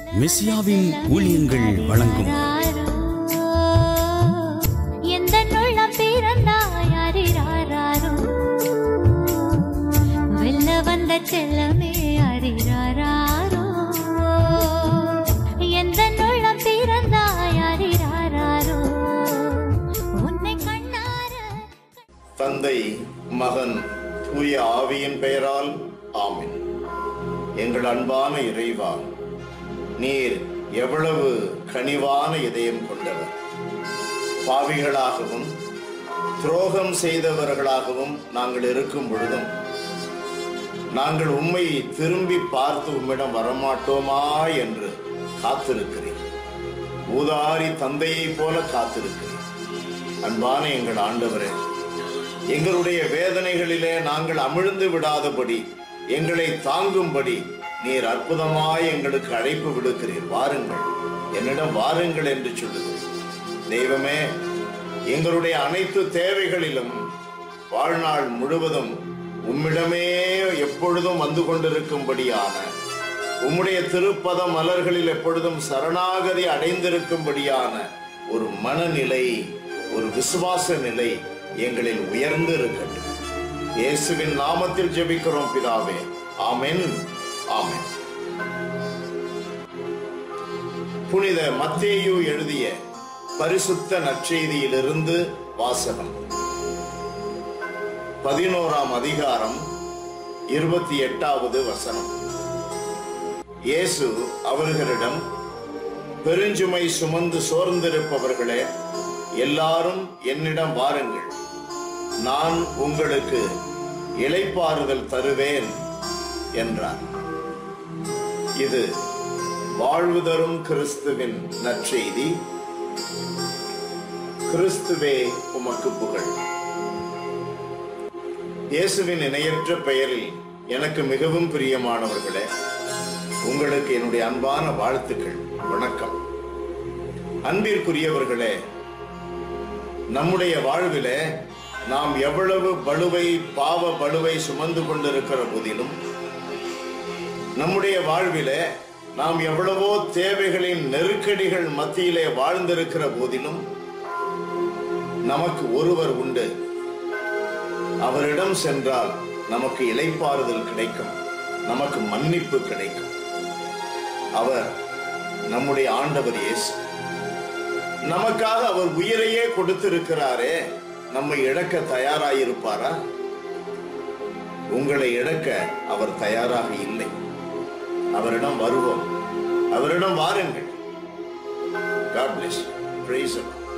மெசியாவின் ஊழியங்கள் வழங்கும் எந்த உள்ளம் பிறந்தாய் அறிறாரோ வெல்ல வந்த செல்லமே அறிறாரோ எந்த உள்ளம் பிறந்தாய் அறிறாரோ உன்னை கண்ணார தந்தை மகன் தூய ஆவியின் பெயரால் ஆமென் எங்கள் அன்பான இறைவா நீர் எவ்வளவு கனிவான இதயம் கொண்டவர் பாவிகளாகவும் துரோகம் செய்தவர்களாகவும் நாங்கள் இருக்கும் பொழுதும் நாங்கள் உம்மை திரும்பி பார்த்து உம்மிடம் வரமாட்டோமா என்று காத்திருக்கிறேன் ஊதாரி தந்தையைப் போல காத்திருக்கிறேன் அன்பான எங்கள் ஆண்டவரே எங்களுடைய வேதனைகளிலே நாங்கள் அமிழ்ந்து விடாதபடி எங்களை தாங்கும்படி நீர் அற்புதமாய் எங்களுக்கு அழைப்பு விடுக்கிறீர் வாருங்கள் என்னிடம் வாருங்கள் என்று சொல்லுகிறேன் தெய்வமே எங்களுடைய அனைத்து தேவைகளிலும் வாழ்நாள் முழுவதும் உம்மிடமே எப்பொழுதும் வந்து கொண்டிருக்கும்படியான உம்முடைய திருப்பத மலர்களில் எப்பொழுதும் சரணாகதி அடைந்திருக்கும்படியான ஒரு மனநிலை ஒரு விசுவாச நிலை எங்களில் உயர்ந்து இருக்கட்டும் இயேசுவின் நாமத்தில் ஜெபிக்கிறோம் பிதாவே ஆமென் ஆமென் புனித மத்தேயு எழுதிய பரிசுத்த நற்செய்தியிலிருந்து வாசகம் பதினோராம் அதிகாரம் இருபத்தி எட்டாவது வசனம் இயேசு அவர்களிடம் பெருஞ்சுமை சுமந்து சோர்ந்திருப்பவர்களே எல்லாரும் என்னிடம் வாருங்கள் நான் உங்களுக்கு இளைப்பாறுதல் தருவேன் என்றார் இது வாழ்வு தரும் கிறிஸ்துவின் நற்செய்தி கிறிஸ்துவே உமக்கு புகழ் இயேசுவின் இணையற்ற பெயரில் எனக்கு மிகவும் பிரியமானவர்களே உங்களுக்கு என்னுடைய அன்பான வாழ்த்துக்கள் வணக்கம் அன்பிற்குரியவர்களே நம்முடைய வாழ்விலே நாம் எவ்வளவு பலுவை பாவ பலுவை சுமந்து கொண்டிருக்கிற போதிலும் நம்முடைய வாழ்விலே நாம் எவ்வளவோ தேவைகளின் நெருக்கடிகள் மத்தியிலே வாழ்ந்திருக்கிற போதிலும் நமக்கு ஒருவர் உண்டு அவரிடம் சென்றால் நமக்கு இளைப்பாறுதல் கிடைக்கும் நமக்கு மன்னிப்பு கிடைக்கும் அவர் நம்முடைய ஆண்டவர் இயேசு நமக்காக அவர் உயிரையே கொடுத்திருக்கிறாரே நம்மை இழக்க தயாராயிருப்பாரா உங்களை இழக்க அவர் தயாராக இல்லை அவரிடம் வருவோம் அவரிடம் வாருங்கள் God bless you. Praise the Lord.